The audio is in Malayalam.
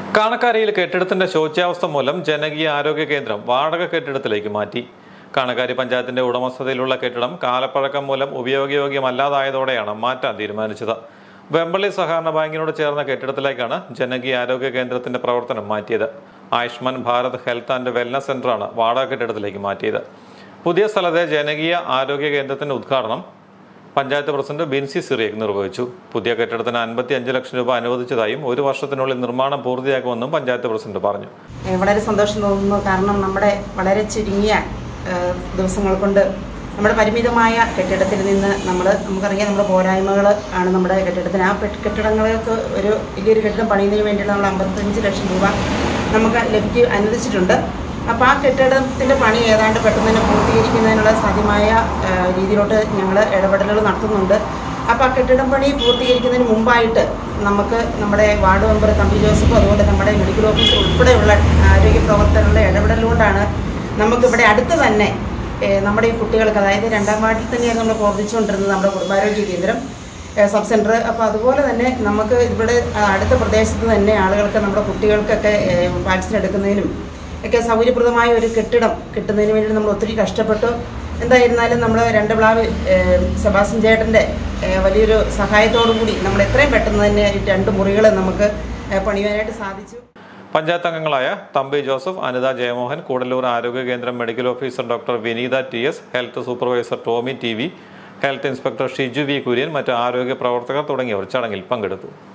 കാണക്കാരിയിൽ കെട്ടിടത്തിന്റെ ശോച്യാവസ്ഥ മൂലം ജനകീയ ആരോഗ്യ കേന്ദ്രം വാടക കെട്ടിടത്തിലേക്ക് മാറ്റി കാണക്കാരി പഞ്ചായത്തിന്റെ ഉടമസ്ഥതയിലുള്ള കെട്ടിടം കാലപ്പഴക്കം മൂലം ഉപയോഗയോഗ്യമല്ലാതായതോടെയാണ് മാറ്റാൻ തീരുമാനിച്ചത് വെമ്പള്ളി സഹകരണ ബാങ്കിനോട് ചേർന്ന കെട്ടിടത്തിലേക്കാണ് ജനകീയ ആരോഗ്യ കേന്ദ്രത്തിന്റെ പ്രവർത്തനം മാറ്റിയത് Ayushman Bharat health and wellness സെന്ററാണ് വാടക കെട്ടിടത്തിലേക്ക് മാറ്റിയത് പുതിയ സ്ഥലത്തെ ജനകീയ ആരോഗ്യ കേന്ദ്രത്തിന്റെ ഉദ്ഘാടനം പഞ്ചായത്ത് പ്രസിഡന്റ് ബിൻസി സിറിയക് നിർവഹിച്ചു പുതിയ കെട്ടിടത്തിന് അൻപത്തി അഞ്ച് ലക്ഷം രൂപ അനുവദിച്ചതായും ഒരു വർഷത്തിനുള്ളിൽ നിർമ്മാണം പൂർത്തിയാക്കുമെന്നും പഞ്ചായത്ത് പ്രസിഡന്റ് പറഞ്ഞു ഏഹ് വളരെ സന്തോഷം തോന്നുന്നു കാരണം നമ്മുടെ വളരെ ചുരുങ്ങിയ ഏഹ് ദിവസങ്ങൾ കൊണ്ട് നമ്മുടെ പരിമിതമായ കെട്ടിടത്തിൽ നിന്ന് നമ്മൾ നമുക്കറിയാം നമ്മുടെ പോരായ്മകൾ ആണ് നമ്മുടെ കെട്ടിടത്തിന് ആ പെ- കെട്ടിടങ്ങൾക്ക് ഒരു വലിയൊരു കെട്ടിടം പണിയുന്നതിന് വേണ്ടിയുള്ള നമ്മൾ അമ്പത്തഞ്ച് ലക്ഷം രൂപ നമുക്ക് ലഭിക്കുക അനുവദിച്ചിട്ടുണ്ട് അപ്പോൾ ആ കെട്ടിടത്തിൻ്റെ പണി ഏതാണ്ട് പെട്ടെന്ന് തന്നെ പൂർത്തീകരിക്കുന്നതിനുള്ള സാധ്യമായ ഏഹ് രീതിയിലോട്ട് ഞങ്ങൾ ഇടപെടലുകൾ നടത്തുന്നുണ്ട് അപ്പോൾ ആ കെട്ടിടം പണി പൂർത്തീകരിക്കുന്നതിന് മുമ്പായിട്ട് നമുക്ക് നമ്മുടെ വാർഡ് മെമ്പർ തമ്പി ജോസഫും അതുപോലെ നമ്മുടെ മെഡിക്കൽ ഓഫീസർ ഉൾപ്പെടെയുള്ള ആരോഗ്യ പ്രവർത്തകരുടെ ഇടപെടലുകൊണ്ടാണ് നമുക്കിവിടെ അടുത്ത് തന്നെ ഏഹ്, നമ്മുടെ ഈ കുട്ടികൾക്ക് അതായത് രണ്ടാം വാർഡിൽ തന്നെയാണ് നമ്മൾ പ്രവർത്തിച്ചുകൊണ്ടിരുന്നത് നമ്മുടെ കുടുംബാരോഗ്യ കേന്ദ്രം ഏഹ്, സബ് സെൻറ്റർ അപ്പോൾ അതുപോലെ തന്നെ നമുക്ക് ഇവിടെ ആ, അടുത്ത പ്രദേശത്ത് തന്നെ ആളുകൾക്ക് നമ്മുടെ കുട്ടികൾക്കൊക്കെ ഏഹ്, വാക്സിൻ എടുക്കുന്നതിനും ഒക്കെ സൗകര്യപ്രദമായ ഒരു കെട്ടിടം കിട്ടുന്നതിന് വേണ്ടി നമ്മൾ ഒത്തിരി കഷ്ടപ്പെട്ടു എന്തായിരുന്നാലും നമ്മൾ രണ്ട് പ്ലാവ് ഏഹ്, സെബാസ്റ്റ്യൻ ചേട്ടൻ്റെ ഏഹ്, വലിയൊരു സഹായത്തോടു കൂടി നമ്മൾ എത്രയും പെട്ടെന്ന് തന്നെ ഈ രണ്ട് മുറികൾ നമുക്ക് ഏഹ്, പണിയാനായിട്ട് സാധിച്ചു പഞ്ചായത്ത് അംഗങ്ങളായ തമ്പി ജോസഫ് അനിത ജയമോഹൻ കൂടല്ലൂർ ആരോഗ്യ കേന്ദ്രം medical officer doctor Vineetha T S health supervisor Tomy T V health inspector Shiju V Kurian മറ്റ് ആരോഗ്യ പ്രവർത്തകർ തുടങ്ങിയവർ ചടങ്ങിൽ പങ്കെടുത്തു